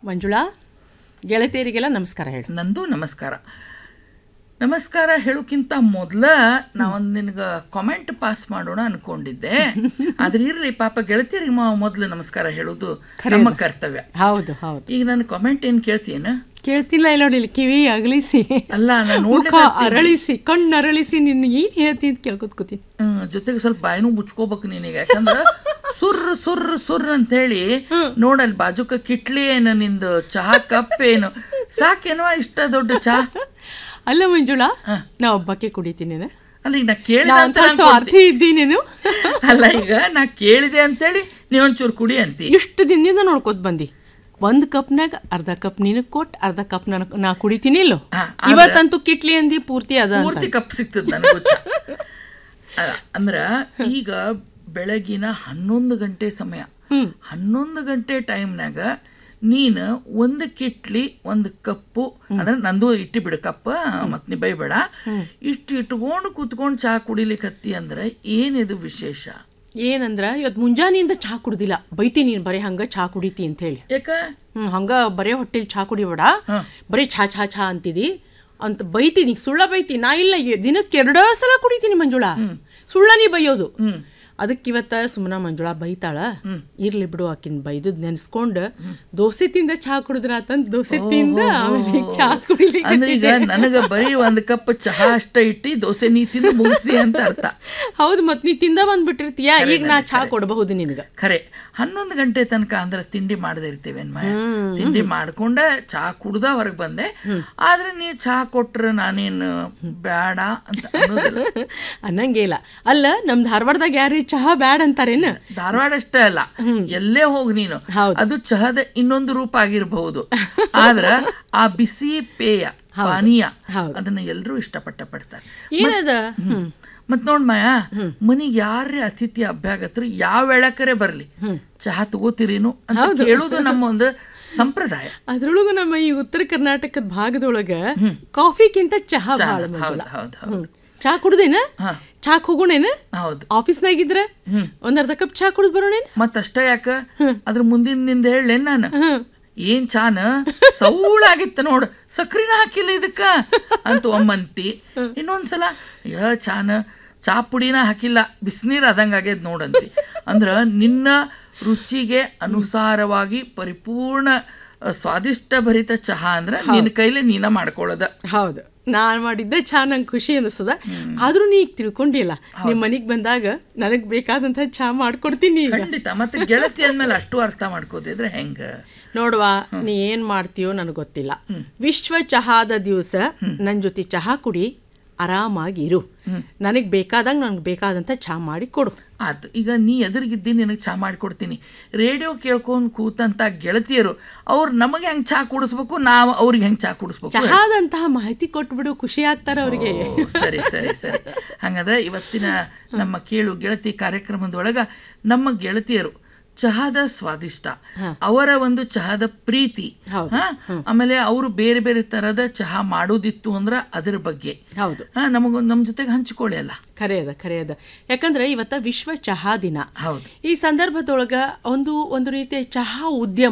ಮಂಜುಳಾ ಗೆಳತಿಯರಿಗೆಲ್ಲ ನಮಸ್ಕಾರ ಹೇಳು ನಂದು ನಮಸ್ಕಾರ ನಮಸ್ಕಾರ ಹೇಳೋಕ್ಕಿಂತ ಮೊದಲ ನಾವೊಂದು ನಿನಗೆ ಕಾಮೆಂಟ್ ಪಾಸ್ ಮಾಡೋಣ ಅನ್ಕೊಂಡಿದ್ದೆ ಆದ್ರೆ ಇರ್ಲಿ ಪಾಪ ಗೆಳತಿಯರಿಗೆ ಮೊದಲು ನಮಸ್ಕಾರ ಹೇಳೋದು ನಮ್ಮ ಕರ್ತವ್ಯ ಹೌದು ಹೌದು ಈಗ ನನ್ನ ಕಾಮೆಂಟ್ ಏನು ಕೇಳ್ತೀಯನ ಕೇಳ್ತಿಲ್ಲ ಇಲ್ಲ ನೋಡಿ ಇಲ್ಲಿ ಕಿವಿ ಅಗಲಿಸಿ ಅಲ್ಲ ನಾನು ಮುಖ ನೋಡ್ಲಿಕ್ಕೆ ಅರಳಿಸಿ ಕಣ್ಣು ಅರಳಿಸಿ ನಿನ್ನ ಏನು ಹೇಳ್ತೀನಿ ಅಂತ ಕೇಳ್ಕೊತ ಕೂತೀನಿ ಹ್ಮ್, ಜೊತೆಗೆ ಸ್ವಲ್ಪ ಬಾಯಿನೂ ಮುಚ್ಕೋಬೇಕು ನಿನಗೆ ಯಾಕಂದ್ರೆ ಸುರ್ರ ಸುರ್ರ ಸುರ್ರ ಅಂತೇಳಿ ನೋಡಲ್ಲಿ ಬಾಜುಕ ಕಿಟ್ಲಿ ಏನು ನಿಂದು ಚಹಾ ಕಪ್ ಏನು ಸಾಕೇನೋ ಇಷ್ಟ ದೊಡ್ಡ ಚಹಾ ಅಲ್ಲ ಮಂಜುಳಾ ನಾ ಒಬ್ಬಕ್ಕೆ ಕುಡಿತೀನಿ ನಾನು. ಅಲ್ಲ ಈಗ ನಾ ಕೇಳಿದೆ ನಾ ಅಂತ ಒಂಥರ ನಾನ್ ಸ್ವಾರ್ಥಿ ಇದ್ದೀನೇನು ಅಲ್ಲ ಈಗ ನಾ ಕೇಳಿದೆ ಅಂತೇಳಿ ನೀವೊಂಚೂರು ಕುಡಿ ಅಂತಿ ಇಷ್ಟು ದಿನದಿಂದ ನೋಡ್ಕೊತ ಬಂದಿ ಒಂದು ಕಪ್ನಾಗ ಅರ್ಧ ಕಪ್ ನಿನಗೆ ಕೊಟ್ಟು ಅರ್ಧ ಕಪ್ ನನಗೆ ನಾ ಕುಡಿತೀನಿ ಇಲ್ಲೋ ಹಾ, ಇವತ್ತಂತೂ ಕಿಟ್ಲಿ ಅಂದಿ ಪೂರ್ತಿ ಅದ ಅಂತ. ಪೂರ್ತಿ ಕಪ್ ಸಿಗ್ತದ ನನಗೂ ಚಾ ಅಲ್ಲ, ಅಂದ್ರ ಈಗ ಬೆಳಗಿನ ಹನ್ನೊಂದು ಗಂಟೆ ಸಮಯ ಹನ್ನೊಂದು ಗಂಟೆ ಟೈಮ್ನಾಗ ನೀನು ಒಂದು ಕಿಟ್ಲಿ ಒಂದು ಕಪ್ಪು ಅಂದ್ರೆ ನಂದು ಇಟ್ಟು ಬಿಡು ಕಪ್ಪ ಮತ್ ನೀ ಬೈಬೇಡ ಇಷ್ಟು ಇಟ್ಕೊಂಡು ಕೂತ್ಕೊಂಡು ಚಹಾ ಕುಡಿಲಿಕತ್ತಿ ಅಂದ್ರೆ ಏನಿದು ವಿಶೇಷ ಏನಂದ್ರ ಇವತ್ತು ಮುಂಜಾನೆಯಿಂದ ಚಹಾ ಕುಡ್ದಿಲ್ಲ ಬೈತೀನಿ ನೀನು ಬರೀ ಹಂಗ ಚಹಾ ಕುಡಿತಿ ಅಂತ ಹೇಳಿ ಯಾಕ ಹ್ಮ್ ಹಂಗ ಬರೇ ಹೊಟ್ಟೆಲಿ ಚಹಾ ಕುಡಿಬೇಡ ಬರೀ ಛಾ ಛಾ ಛಾ ಅಂತಿದಿ ಅಂತ ಬೈತೀನಿ ಸುಳ್ಳ ಬೈತೀನಿ ನಾ ಇಲ್ಲ ಎ- ದಿನಕ್ಕೆ ಎರಡ ಸಲ ಕುಡಿತೀನಿ ಮಂಜುಳಾ ಸುಳ್ಳ ನೀ ಬೈಯೋದು ಅದಕ್ಕೆ ಇವತ್ತ ಸುಮ್ಮನ ಮಂಜುಳಾ ಬೈತಾಳ ಇರ್ಲಿ ಬಿಡು ಆಕಿನ್ ಬೈದದ್ ನೆನ್ಸ್ಕೊಂಡು ದೋಸೆ ತಿಂದ ಚಹಾ ಕುಡಿದ್ರಾತಂತ ದೋಸೆ ತಿಂದ ಆಮೇಲೆ ಈಗ ಚಹಾ ಕುಡಿಲಿಕ್ಕೆ ಅಂದ್ರೆ ಈಗ ನನಗ ಬರೀ ಒಂದ್ ಕಪ್ ಚಹಾ ಅಷ್ಟ ಇಟ್ಟಿ ದೋಸೆ ನೀ ತಿಂದು ಮುಗಿಸಿ ಅಂತ ಅರ್ಥ ಹೌದು ಮತ್ ನೀ ತಿಂದ ಬಂದ್ಬಿಟ್ಟಿರ್ತೀಯ ಈಗ ನಾ ಚಹಾ ಕೊಡಬಹುದು ನಿನಗ ಖರೆ ಹನ್ನೊಂದು ಗಂಟೆ ತನಕ ಅಂದ್ರೆ ತಿಂಡಿ ಮಾಡದೇ ಇರ್ತೇವೆ ಅನ್ಮಯ ತಿಂಡಿ ಮಾಡ್ಕೊಂಡ ಚಹಾ ಕುಡ್ದ ಹೊರಗೆ ಬಂದೆ ಆದ್ರೆ ನೀ ಚಹಾ ಕೊಟ್ರ ನಾನೇನು ಬೇಡ ಅಂತ ಅನ್ನೋದಿಲ್ಲ ಅನ್ನಂಗೇ ಇಲ್ಲ ಅಲ್ಲ ನಮ್ ಧಾರವಾಡದಾಗ ಯಾರು ಚಹಾ ಬ್ಯಾಡ್ ಅಂತಾರೇನ ಧಾರವಾಡ ಅಷ್ಟೇ ಅಲ್ಲ ಎಲ್ಲೇ ಹೋಗಿ ನೀನು ಹೌದು. ಅದು ಚಹದ ಇನ್ನೊಂದು ರೂಪ ಆಗಿರಬಹುದು ಆದ್ರ ಆ ಬಿಸಿ ಪೇಯ ಪಾನೀಯ ಹೌದು. ಅದನ್ನ ಎಲ್ಲರೂ ಇಷ್ಟಪಟ್ಟ ಪಡ್ತಾರೆ ಏನದ ಹ್ಮ್. ಮತ್ ನೋಡ್ ಮಾಯ ಮನಿಗ್ ಯಾರೇ ಅತಿಥಿ ಅಭ್ಯಾಗತರು ಯಾವ ವೇಳಕರೆ ಬರ್ಲಿ ಚಹಾ ತಗೋತೀರೇನು ಅಂತ ಕೇಳುದು ನಮ್ಮ ಒಂದು ಸಂಪ್ರದಾಯ ಅದ್ರೊಳಗು ನಮ್ಮ ಈ ಉತ್ತರ ಕರ್ನಾಟಕದ ಭಾಗದೊಳಗ ಕಾಫಿಗಿಂತ ಚಹಾ ಭಾಳ ಹೌದು ಹೌದು ಹೌದು ಚಹಾ ಕುಡ್ದೇನ ಹಾ. ಚಹಾ ಹೋಗೋಣೇನ ಹೌದು ಆಫೀಸ್ನಾಗಿದ್ರ ಒಂದ್ ಅರ್ಧ ಕಪ್ ಚಹಾ ಕುಡಿದ್ ಬರೋಣೇನ ಮತ್ತಷ್ಟ ಯಾಕ ಅದ್ರ ಮುಂದಿನಿಂದ ಹೇಳೇನ್ ನಾನು ಏನ್ ಚಾನ ಸೌಳಾಗಿತ್ತ ನೋಡು ಸಕ್ರಿನ ಹಾಕಿಲ್ಲ ಇದಕ್ಕ ಅಂತ ಒಮ್ಮಂತಿ ಇನ್ನೊಂದ್ಸಲ ಯ ಚಾನ ಚಾ ಪುಡಿನ ಹಾಕಿಲ್ಲ ಬಿಸಿನೀರ್ ಆದಂಗ ಆಗ್ಯದ ನೋಡಂತಿ ಅಂದ್ರ ನಿನ್ನ ರುಚಿಗೆ ಅನುಸಾರವಾಗಿ ಪರಿಪೂರ್ಣ ಅ, ಸ್ವಾದಿಷ್ಟ ಭರಿತ ಚಹಾ ಅಂದ್ರ ನಿನ್ನ ಕೈಲೇ ನೀನ ಮಾಡ್ಕೊಳ್ಳೋದ ಹೌದು ನಾನ್ ಮಾಡಿದ್ದೆ ಚಹಾ ನಂಗೆ ಖುಷಿ ಅನಿಸ್ತದ ಆದ್ರೂ ನೀ ಈಗ ತಿಳ್ಕೊಂಡಿಲ್ಲ ನಿಮ್ ಮನಿಗ್ ಬಂದಾಗ ನನಗ್ ಬೇಕಾದಂತ ಚಹಾ ಮಾಡ್ಕೊಡ್ತೀನಿ ಈಗ ಖಂಡಿತ ಮತ್ತೆ ಗೆಳತಿ ಅಂದ್ಮೇಲೆ ಅಷ್ಟು ಅರ್ಥ ಮಾಡ್ಕೋತಿದ್ರೆ ಹೆಂಗ ನೋಡುವ ನೀ ಏನ್ ಮಾಡ್ತೀಯೋ ನನಗೆ ಗೊತ್ತಿಲ್ಲ ವಿಶ್ವ ಚಹಾದ ದಿವಸ ನನ್ನ ಜೊತೆ ಚಹಾ ಕುಡಿ ಆರಾಮಾಗಿ ಇರು ನನಗೆ ಬೇಕಾದಾಗ ನನಗೆ ಬೇಕಾದಂತ ಚಹಾ ಮಾಡಿ ಕೊಡು ಆತು ಈಗ ನೀ ಎದುರಿಗಿದ್ದಿ ನಿನಗೆ ಚಹಾ ಮಾಡಿಕೊಡ್ತೀನಿ ರೇಡಿಯೋ ಕೇಳ್ಕೊಂಡು ಕೂತಂತ ಗೆಳತಿಯರು ಅವ್ರು ನಮಗೆ ಹೆಂಗೆ ಚಹಾ ಕುಡಿಸ್ಬೇಕು ನಾವು ಅವ್ರಿಗೆ ಹೆಂಗೆ ಚಹಾ ಕುಡಿಸ್ಬೇಕು ಚಹಾದಂತಹ ಮಾಹಿತಿ ಕೊಟ್ಬಿಡು ಖುಷಿ ಆಗ್ತಾರ ಅವ್ರಿಗೆ ಓ, ಸರಿ ಸರಿ ಸರಿ ಹಂಗಾದ್ರೆ ಇವತ್ತಿನ ನಮ್ಮ ಕೇಳು ಗೆಳತಿ ಕಾರ್ಯಕ್ರಮದೊಳಗ ನಮ್ಮ ಗೆಳತಿಯರು ಚಹಾದ ಸ್ವಾದಿಷ್ಟ ಅವರ ಒಂದು ಚಹಾದ ಪ್ರೀತಿ ಹೌದು. ಹಾ ಆಮೇಲೆ ಅವರು ಬೇರೆ ಬೇರೆ ತರದ ಚಹಾ ಮಾಡೋದಿತ್ತು ಅಂದ್ರ ಅದ್ರ ಬಗ್ಗೆ ಹೌದು ಹಾ ನಮಗೊಂದು ನಮ್ಮ ಜೊತೆಗೆ ಹಂಚಿಕೊಳ್ಳಿ ಅಲ್ಲ ಖರೆ ಅದ ಖರೆ ಅದ ಯಾಕಂದ್ರೆ ಇವತ್ತ ವಿಶ್ವ ಚಹಾ ದಿನ ಹೌದು ಈ ಸಂದರ್ಭದೊಳಗ ಒಂದು ಒಂದು ರೀತಿಯ ಚಹಾ ಉದ್ಯಮ